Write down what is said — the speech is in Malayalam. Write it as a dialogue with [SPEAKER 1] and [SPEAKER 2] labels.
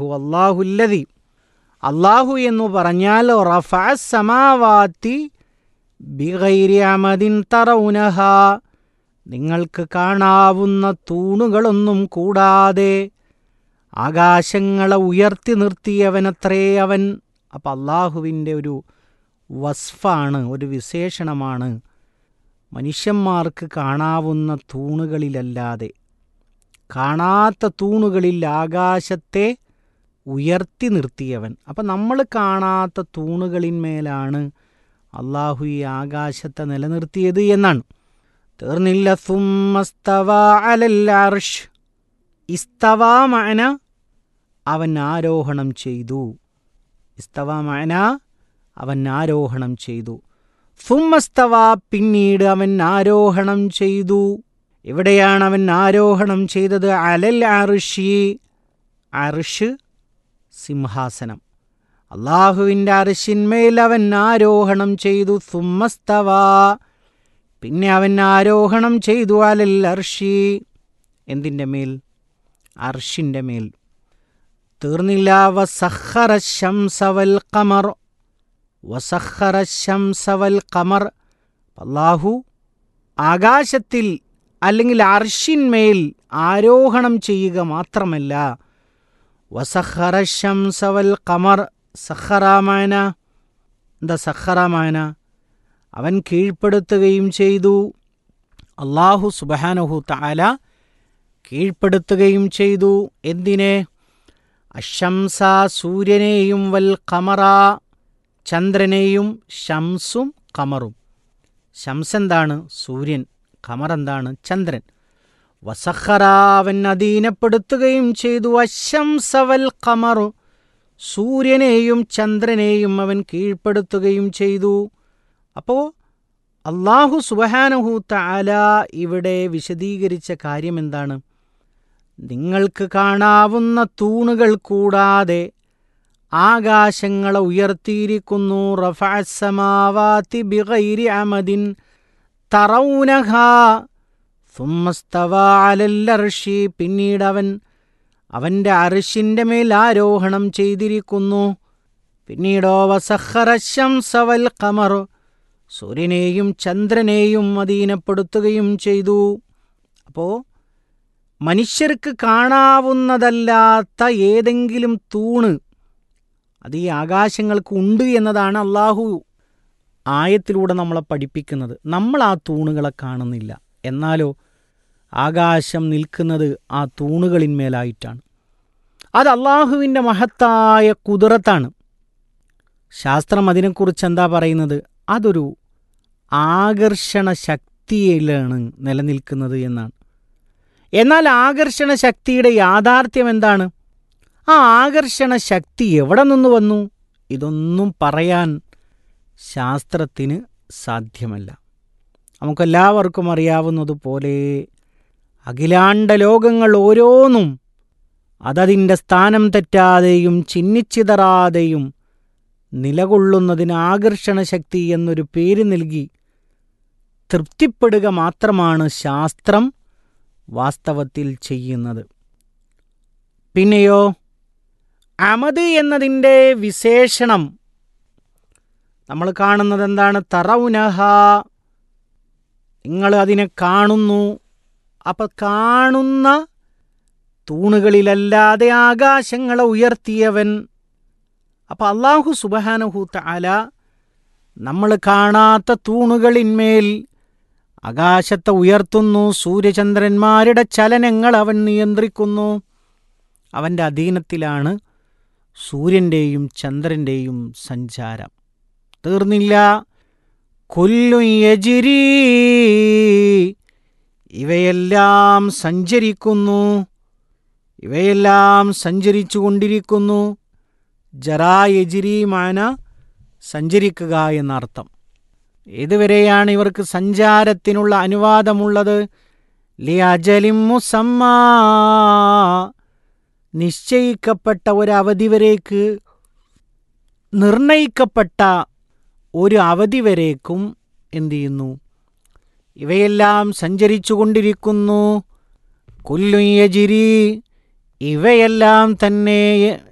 [SPEAKER 1] ഹു അള്ളാഹുല്ലതി അള്ളാഹു എന്ന് പറഞ്ഞാൽ റഫ സമാവാത്തി ബിഗൈരി അമദിൻ തറൗനഹ നിങ്ങൾക്ക് കാണാവുന്ന തൂണുകളൊന്നും കൂടാതെ ആകാശങ്ങളെ ഉയർത്തി നിർത്തിയവനത്രേ അവൻ അപ്പം അള്ളാഹുവിൻ്റെ ഒരു വസ്ഫാണ് ഒരു വിശേഷണമാണ് മനുഷ്യന്മാർക്ക് കാണാവുന്ന തൂണുകളിലല്ലാതെ കാണാത്ത തൂണുകളിൽ ആകാശത്തെ ഉയർത്തി നിർത്തിയവൻ അപ്പം നമ്മൾ കാണാത്ത തൂണുകളിന്മേലാണ് അള്ളാഹു ഈ ആകാശത്തെ നിലനിർത്തിയത് എന്നാണ് തീർന്നില്ല സുമ്മസ്തവ അലൽ അർഷ് ഇസ്തവ മഅന അവൻ ആരോഹണം ചെയ്തു ഇസ്തവ മഅന അവൻ ആരോഹണം ചെയ്തു സുമ്മസ്തവ പിന്നീട് അവൻ ആരോഹണം ചെയ്തു എവിടെയാണ് അവൻ ആരോഹണം ചെയ്തത് അലൽ അർഷി അർഷ് സിംഹാസനം അള്ളാഹുവിൻ്റെ അർഷിന്മേൽ അവൻ ആരോഹണം ചെയ്തു സുമ്മസ്തവ പിന്നെ അവൻ ആരോഹണം ചെയ്തു അലൽ അർഷി എന്തിൻ്റെ മേൽ അർഷിൻ്റെ മേൽ തീർന്നില്ല വസഖറ ശംസവൽ ഖമർ വസഖറ ശംസവൽ ഖമർ അള്ളാഹു ആകാശത്തിൽ അല്ലെങ്കിൽ അർഷിന്മേൽ ആരോഹണം ചെയ്യുക മാത്രമല്ല വസഖറ ശംസവൽ ഖമർ സഖറാമാന എന്താ സഖറാമാന അവൻ കീഴ്പ്പെടുത്തുകയും ചെയ്തു അള്ളാഹു സുബഹാനഹു താല കീഴ്പ്പെടുത്തുകയും ചെയ്തു എന്തിനെ അശംസ സൂര്യനെയും വൽ കമറ ചന്ദ്രനെയും ശംസും കമറും ശംസ് എന്താണ് സൂര്യൻ കമർ എന്താണ് ചന്ദ്രൻ വസഖറ അവൻ അധീനപ്പെടുത്തുകയും ചെയ്തു അശംസവൽ കമറു സൂര്യനെയും ചന്ദ്രനെയും അവൻ കീഴ്പ്പെടുത്തുകയും ചെയ്തു അപ്പോൾ അള്ളാഹു സുബഹാനഹു താല ഇവിടെ വിശദീകരിച്ച കാര്യം എന്താണ് നിങ്ങൾക്ക് കാണാവുന്ന തൂണുകൾ കൂടാതെ ആകാശങ്ങളെ ഉയർത്തിയിരിക്കുന്നു റഫഅസമാവാതി ബിഗൈരി അമദിൻ തറൗനഹ സുമ്മസ്തവ അലല്ലർഷി പിന്നീട് അവൻ അവൻ്റെ അർഷിൻ്റെ മേൽ ആരോഹണം ചെയ്തിരിക്കുന്നു പിന്നീടോ വസഖറശംസവൽ കമർ സൂര്യനെയും ചന്ദ്രനെയും അധീനപ്പെടുത്തുകയും ചെയ്തു അപ്പോൾ മനുഷ്യർക്ക് കാണാവുന്നതല്ലാത്ത ഏതെങ്കിലും തൂണ് അത് ഈ ആകാശങ്ങൾക്ക് ഉണ്ട് എന്നതാണ് അള്ളാഹു ആയത്തിലൂടെ നമ്മളെ പഠിപ്പിക്കുന്നത് നമ്മൾ ആ തൂണുകളെ കാണുന്നില്ല എന്നാലോ ആകാശം നിൽക്കുന്നത് ആ തൂണുകളിന്മേലായിട്ടാണ് അത് അള്ളാഹുവിൻ്റെ മഹത്തായ കുതിരത്താണ് ശാസ്ത്രം അതിനെക്കുറിച്ച് എന്താ പറയുന്നത് അതൊരു ആകർഷണ ശക്തിയിലാണ് നിലനിൽക്കുന്നത് എന്നാണ് എന്നാൽ ആകർഷണ ശക്തിയുടെ യാഥാർത്ഥ്യം എന്താണ് ആ ആകർഷണ ശക്തി എവിടെ നിന്ന് വന്നു ഇതൊന്നും പറയാൻ ശാസ്ത്രത്തിന് സാധ്യമല്ല നമുക്കെല്ലാവർക്കും അറിയാവുന്നതുപോലെ അഖിലാണ്ട ലോകങ്ങൾ ഓരോന്നും അതതിൻ്റെ സ്ഥാനം തെറ്റാതെയും ചിന്നിച്ചിതറാതെയും നിലകൊള്ളുന്നതിന് ആകർഷണ ശക്തി എന്നൊരു പേര് നൽകി തൃപ്തിപ്പെടുക മാത്രമാണ് ശാസ്ത്രം വാസ്തവത്തിൽ ചെയ്യുന്നത് പിന്നെയോ അമത് എന്നതിൻ്റെ വിശേഷണം നമ്മൾ കാണുന്നത് എന്താണ് തറൗനഹ നിങ്ങൾ അതിനെ കാണുന്നു അപ്പം കാണുന്ന തൂണുകളിലല്ലാതെ ആകാശങ്ങളെ ഉയർത്തിയവൻ അപ്പം അള്ളാഹു സുബഹാനഹൂത്ത അല നമ്മൾ കാണാത്ത തൂണുകളിന്മേൽ ആകാശത്തെ ഉയർത്തുന്നു സൂര്യചന്ദ്രന്മാരുടെ ചലനങ്ങൾ അവൻ നിയന്ത്രിക്കുന്നു അവൻ്റെ അധീനത്തിലാണ് സൂര്യൻ്റെയും ചന്ദ്രൻ്റെയും സഞ്ചാരം തീർന്നില്ല കൊല്ലു യജിരി ഇവയെല്ലാം സഞ്ചരിക്കുന്നു ഇവയെല്ലാം സഞ്ചരിച്ചു കൊണ്ടിരിക്കുന്നു ജറാ യജിരി മാന സഞ്ചരിക്കുക എന്നർത്ഥം ഏതുവരെയാണ് ഇവർക്ക് സഞ്ചാരത്തിനുള്ള അനുവാദമുള്ളത് ലിയജലിം മുസമ്മാ നിശ്ചയിക്കപ്പെട്ട ഒരവധി വരേക്ക് നിർണയിക്കപ്പെട്ട ഒരു അവധി വരേക്കും എന്തു ചെയ്യുന്നു ഇവയെല്ലാം സഞ്ചരിച്ചു കൊണ്ടിരിക്കുന്നു കൊല്ലുയജിരി ഇവയെല്ലാം തന്നെ